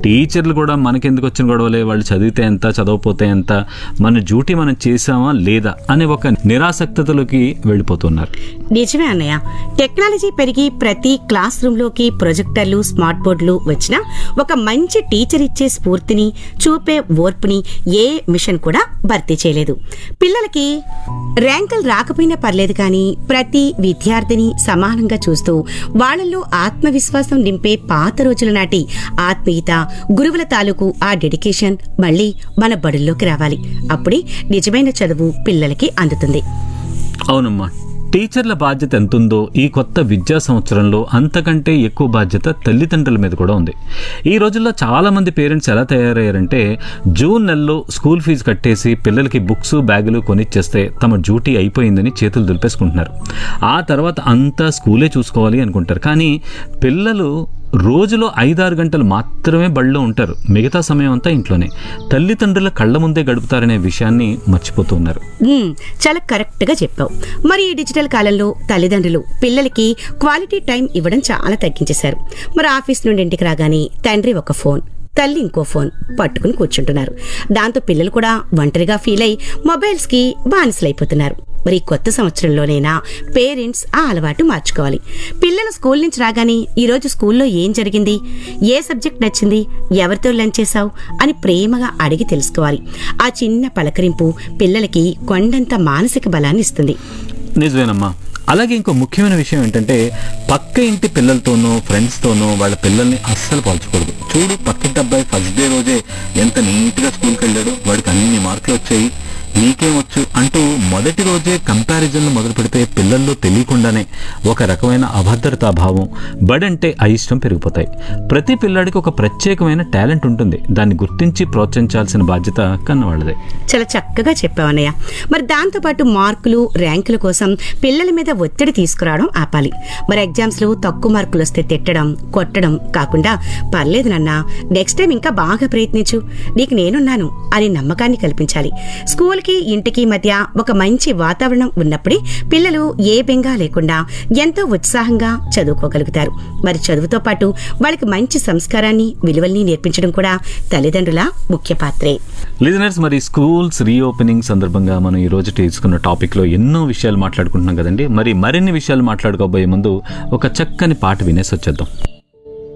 టీచర్లు కూడా మనకెందుకు వచ్చిన గొడవలే వాళ్ళు చదివితే ఎంత చదవకపోతే ఎంత మన డ్యూటీ మనం చేసామా లేదా అనే ఒక నిరాసక్తతలోకి వెళ్ళిపోతున్నారు నిజమే అన్నయ్య టెక్నాలజీ పెరిగి ప్రతి క్లాస్ రూమ్ లోకి ప్రొజెక్టర్లు స్మార్ట్ బోర్డులు వచ్చినా ఒక మంచి టీచర్ ఇచ్చే స్ఫూర్తిని చూపే ఓర్పుని ఏ మిషన్ కూడా భర్తీ చేయలేదు పిల్లలకి ర్యాంకులు రాకపోయినా పర్లేదు కానీ ప్రతి విద్యార్థిని సమానంగా చూస్తూ వాళ్ళల్లో ఆత్మవిశ్వాసం నింపే పాత రోజుల నాటి ఆత్మీయత గురువుల తాలూకు ఆ డెడికేషన్ మళ్ళీ మన బడుల్లోకి రావాలి అప్పుడే నిజమైన చదువు పిల్లలకి అందుతుంది అవునమ్మా టీచర్ల బాధ్యత ఎంతుందో ఈ కొత్త విద్యా సంవత్సరంలో అంతకంటే ఎక్కువ బాధ్యత తల్లిదండ్రుల మీద కూడా ఉంది ఈ రోజుల్లో చాలా మంది పేరెంట్స్ ఎలా తయారయ్యారంటే జూన్ నెలలో స్కూల్ ఫీజు కట్టేసి పిల్లలకి బుక్స్ బ్యాగులు కొనిచ్చేస్తే తమ డ్యూటీ అయిపోయిందని చేతులు దులిపేసుకుంటున్నారు ఆ తర్వాత అంతా స్కూలే చూసుకోవాలి అనుకుంటారు కానీ పిల్లలు రోజులో ఐదారు గంటలు మాత్రమే బడిలో ఉంటారు మిగతా సమయం అంతా ఇంట్లోనే తల్లిదండ్రుల కళ్ళ ముందే గడుపుతారనే విషయాన్ని మర్చిపోతూ ఉన్నారు మ్మ్, చాలా కరెక్ట్ గా చెప్పావు మరి ఈ డిజిటల్ కాలంలో తల్లిదండ్రులు పిల్లలకి క్వాలిటీ టైం ఇవ్వడం చాలా తగ్గించేశారు మరి ఆఫీస్ నుండి ఇంటికి రాగానే తండ్రి ఒక ఫోన్ తల్లి ఇంకో ఫోన్ పట్టుకుని కూర్చుంటున్నారు దాంతో పిల్లలు కూడా ఒంటరిగా ఫీల్ అయి మొబైల్స్ కి బానిసలైపోతున్నారు మరి ఈ కొత్త సంవత్సరంలోనైనా పేరెంట్స్ ఆ అలవాటు మార్చుకోవాలి పిల్లలు స్కూల్ నుంచి రాగానే ఈ రోజు స్కూల్లో ఏం జరిగింది ఏ సబ్జెక్ట్ నచ్చింది ఎవరితో లంచ్ చేశావు అని ప్రేమగా అడిగి తెలుసుకోవాలి ఆ చిన్న పలకరింపు పిల్లలకి కొండంత మానసిక బలాన్ని ఇస్తుంది నిజమేనమ్మా అలాగే ఇంకో ముఖ్యమైన విషయం ఏంటంటే పక్క ఇంటి పిల్లలతోనూ ఫ్రెండ్స్తోనూ వాళ్ళ పిల్లల్ని అస్సలు పోల్చకూడదు చూడు పక్కింటి అబ్బాయి ఫస్ట్ డే రోజే ఎంత నీట్గా స్కూల్కి వెళ్ళాడు వాడికి అన్ని మార్కులు వచ్చాయి నీకేమొచ్చు అంటూ మొదటి రోజే కంపారిజన్లు మొదలు పెడితే పిల్లల్లో తెలియకుండానే ఒక రకమైన అభద్రతా భావం బడంటే అయిష్టం పెరిగిపోతాయి ప్రతి పిల్లాడికి ఒక ప్రత్యేకమైన టాలెంట్ ఉంటుంది దాన్ని గుర్తించి ప్రోత్సహించాల్సిన బాధ్యత కన్నవాళ్ళదే చాలా చక్కగా చెప్పావన్నయ్య మరి దాంతోపాటు మార్కులు ర్యాంకుల కోసం పిల్లల మీద ఒత్తిడి తీసుకురావడం ఆపాలి మరి ఎగ్జామ్స్ లో తక్కువ మార్కులు వస్తే తిట్టడం కొట్టడం కాకుండా పర్లేదు నాన్న నెక్స్ట్ టైం ఇంకా బాగా ప్రయత్నించు నీకు నేనున్నాను అని నమ్మకాన్ని కల్పించాలి స్కూల్ కి ఇంటికి మధ్య ఒక మంచి వాతావరణం ఉన్నప్పుడే పిల్లలు ఏ బెంగా లేకుండా ఎంతో ఉత్సాహంగా చదువుకోగలుగుతారు మరి చదువుతో పాటు వాళ్ళకి మంచి సంస్కారాన్ని విలువల్ని నేర్పించడం కూడా తల్లిదండ్రుల ముఖ్య పాత్రే లిజనర్స్ మరి స్కూల్స్ రీఓపెనింగ్ సందర్భంగా మనం ఈ రోజు తీసుకున్న టాపిక్లో ఎన్నో విషయాలు మాట్లాడుకుంటున్నాం కదండి మరి మరిన్ని విషయాలు మాట్లాడుకోబోయే ముందు ఒక చక్కని పాట వినేసి వచ్చేద్దాం